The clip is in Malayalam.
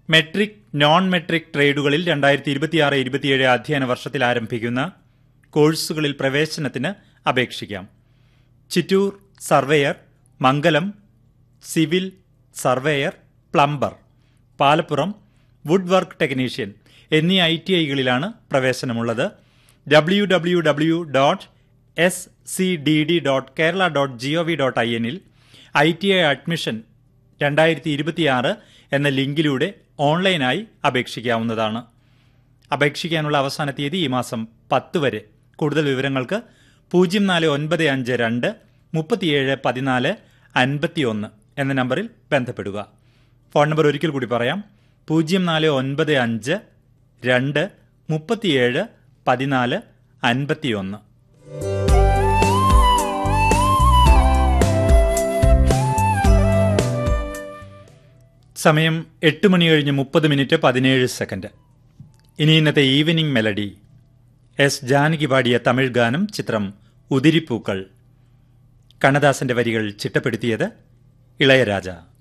മെട്രിക് നോൺ മെട്രിക് ട്രേഡുകളിൽ രണ്ടായിരത്തി ഇരുപത്തിയാറ് ഇരുപത്തിയേഴ് അധ്യയന വർഷത്തിൽ ആരംഭിക്കുന്ന കോഴ്സുകളിൽ പ്രവേശനത്തിന് അപേക്ഷിക്കാം Chittur surveyor Mangalam civil surveyor plumber Palappuram wood work technician എന്നീ ഐ ടി ഐകളിലാണ് പ്രവേശനമുള്ളത് W W W dot S C D D dot Kerala dot G O V dot I എന്നിൽ ഐ ടി ഐ അഡ്മിഷൻ രണ്ടായിരത്തി ഇരുപത്തിയാറ് എന്ന ലിങ്കിലൂടെ ഓൺലൈനായി അപേക്ഷിക്കാവുന്നതാണ് അപേക്ഷിക്കാനുള്ള അവസാന തീയതി ഈ മാസം പത്ത് വരെ കൂടുതൽ വിവരങ്ങൾക്ക് പൂജ്യം നാല് ഒൻപത് അഞ്ച് രണ്ട് മുപ്പത്തിയേഴ് പതിനാല് അൻപത്തിയൊന്ന് എന്ന നമ്പറിൽ ബന്ധപ്പെടുക ഫോൺ നമ്പർ ഒരിക്കൽ കൂടി പറയാം പൂജ്യം നാല് ഒൻപത് അഞ്ച് രണ്ട് മുപ്പത്തിയേഴ് പതിനാല് അൻപത്തിയൊന്ന് സമയം എട്ട് മണി കഴിഞ്ഞ് മുപ്പത് മിനിറ്റ് പതിനേഴ് സെക്കൻഡ് ഇനി ഇന്നത്തെ ഈവനിംഗ് മെലഡി എസ് ജാനകി പാടിയ തമിഴ് ഗാനം ചിത്രം ഉതിരിപ്പൂക്കൾ കണ്ണദാസന്റെ വരികൾ ചിട്ടപ്പെടുത്തിയത് ഇളയരാജ